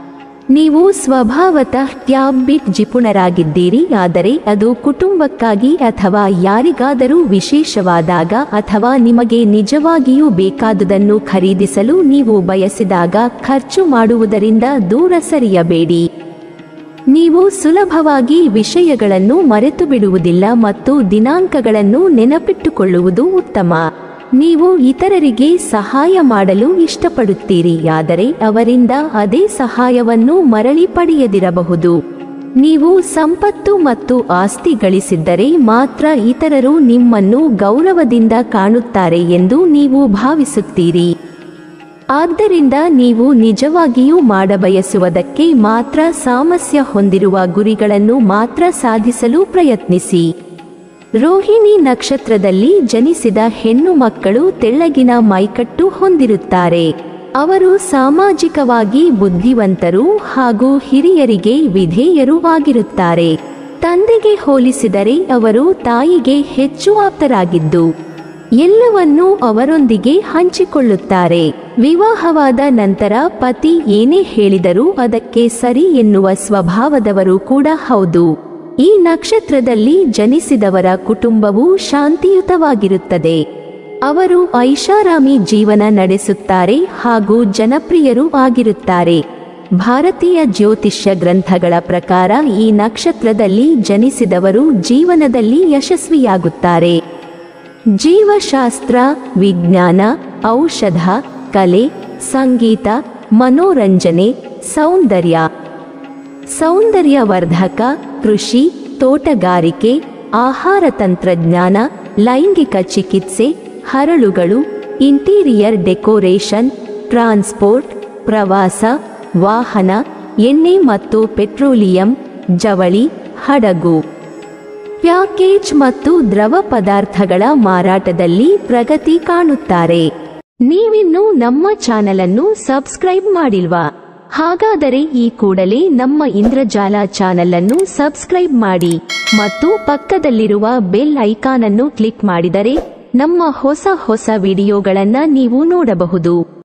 ನೀವು ಸ್ವಭಾವತಃ ಟ್ಯಾಬ್ಬಿಟ್ ಜಿಪುಣರಾಗಿದ್ದೀರಿ ಆದರೆ ಅದು ಕುಟುಂಬಕ್ಕಾಗಿ ಅಥವಾ ಯಾರಿಗಾದರೂ ವಿಶೇಷವಾದಾಗ ಅಥವಾ ನಿಮಗೆ ನಿಜವಾಗಿಯೂ ಬೇಕಾದುದನ್ನು ಖರೀದಿಸಲು ನೀವು ಬಯಸಿದಾಗ ಖರ್ಚು ಮಾಡುವುದರಿಂದ ದೂರ ಸರಿಯಬೇಡಿ ನೀವು ಸುಲಭವಾಗಿ ವಿಷಯಗಳನ್ನು ಮರೆತು ಬಿಡುವುದಿಲ್ಲ ಮತ್ತು ದಿನಾಂಕಗಳನ್ನು ನೆನಪಿಟ್ಟುಕೊಳ್ಳುವುದು ಉತ್ತಮ ನೀವು ಇತರರಿಗೆ ಸಹಾಯ ಮಾಡಲು ಇಷ್ಟಪಡುತ್ತೀರಿ ಆದರೆ ಅವರಿಂದ ಅದೇ ಸಹಾಯವನ್ನು ಮರಳಿ ಪಡೆಯದಿರಬಹುದು ನೀವು ಸಂಪತ್ತು ಮತ್ತು ಆಸ್ತಿ ಗಳಿಸಿದ್ದರೆ ಮಾತ್ರ ಇತರರು ನಿಮ್ಮನ್ನು ಗೌರವದಿಂದ ಕಾಣುತ್ತಾರೆ ಎಂದು ನೀವು ಭಾವಿಸುತ್ತೀರಿ ಆದ್ದರಿಂದ ನೀವು ನಿಜವಾಗಿಯೂ ಮಾಡಬಯಸುವುದಕ್ಕೆ ಮಾತ್ರ ಸಾಮಸ್ಯ ಹೊಂದಿರುವ ಗುರಿಗಳನ್ನು ಮಾತ್ರ ಸಾಧಿಸಲು ಪ್ರಯತ್ನಿಸಿ ರೋಹಿಣಿ ನಕ್ಷತ್ರದಲ್ಲಿ ಜನಿಸಿದ ಹೆಣ್ಣು ಮಕ್ಕಳು ತೆಳ್ಳಗಿನ ಮೈಕಟ್ಟು ಹೊಂದಿರುತ್ತಾರೆ ಅವರು ಸಾಮಾಜಿಕವಾಗಿ ಬುದ್ಧಿವಂತರು ಹಾಗೂ ಹಿರಿಯರಿಗೆ ವಿಧೇಯರೂ ಆಗಿರುತ್ತಾರೆ ತಂದೆಗೆ ಹೋಲಿಸಿದರೆ ಅವರು ತಾಯಿಗೆ ಹೆಚ್ಚು ಆಪ್ತರಾಗಿದ್ದು ಎಲ್ಲವನ್ನೂ ಅವರೊಂದಿಗೆ ಹಂಚಿಕೊಳ್ಳುತ್ತಾರೆ ವಿವಾಹವಾದ ನಂತರ ಪತಿ ಏನೇ ಹೇಳಿದರೂ ಅದಕ್ಕೆ ಸರಿ ಎನ್ನುವ ಸ್ವಭಾವದವರು ಕೂಡ ಹೌದು ಈ ನಕ್ಷತ್ರದಲ್ಲಿ ಜನಿಸಿದವರ ಕುಟುಂಬವು ಶಾಂತಿಯುತವಾಗಿರುತ್ತದೆ ಅವರು ಐಷಾರಾಮಿ ಜೀವನ ನಡೆಸುತ್ತಾರೆ ಹಾಗೂ ಜನಪ್ರಿಯರೂ ಆಗಿರುತ್ತಾರೆ ಭಾರತೀಯ ಜ್ಯೋತಿಷ್ಯ ಗ್ರಂಥಗಳ ಪ್ರಕಾರ ಈ ನಕ್ಷತ್ರದಲ್ಲಿ ಜನಿಸಿದವರು ಜೀವನದಲ್ಲಿ ಯಶಸ್ವಿಯಾಗುತ್ತಾರೆ ಜೀವಶಾಸ್ತ್ರ ವಿಜ್ಞಾನ ಔಷಧ ಕಲೆ ಸಂಗೀತ ಮನೋರಂಜನೆ ಸೌಂದರ್ಯ ಸೌಂದರ್ಯವರ್ಧಕ ಕೃಷಿ ತೋಟಗಾರಿಕೆ ಆಹಾರ ತಂತ್ರಜ್ಞಾನ ಲೈಂಗಿಕ ಚಿಕಿತ್ಸೆ ಹರಳುಗಳು ಇಂಟೀರಿಯರ್ ಡೆಕೋರೇಷನ್ ಟ್ರಾನ್ಸ್ಪೋರ್ಟ್ ಪ್ರವಾಸ ವಾಹನ ಎಣ್ಣೆ ಮತ್ತು ಪೆಟ್ರೋಲಿಯಂ ಜವಳಿ ಹಡಗು ಪ್ಯಾಕೇಜ್ ಮತ್ತು ದ್ರವ ಪದಾರ್ಥಗಳ ಮಾರಾಟದಲ್ಲಿ ಪ್ರಗತಿ ಕಾಣುತ್ತಾರೆ ನೀವಿನ್ನೂ ನಮ್ಮ ಚಾನೆಲ್ ಅನ್ನು ಸಬ್ಸ್ಕ್ರೈಬ್ ಮಾಡಿಲ್ವಾ ಹಾಗಾದರೆ ಈ ಕೂಡಲೇ ನಮ್ಮ ಇಂದ್ರಜಾಲ ಚಾನೆಲ್ ಅನ್ನು ಸಬ್ಸ್ಕ್ರೈಬ್ ಮಾಡಿ ಮತ್ತು ಪಕ್ಕದಲ್ಲಿರುವ ಬೆಲ್ ಐಕಾನ್ ಅನ್ನು ಕ್ಲಿಕ್ ಮಾಡಿದರೆ ನಮ್ಮ ಹೊಸ ಹೊಸ ವಿಡಿಯೋಗಳನ್ನ ನೀವು ನೋಡಬಹುದು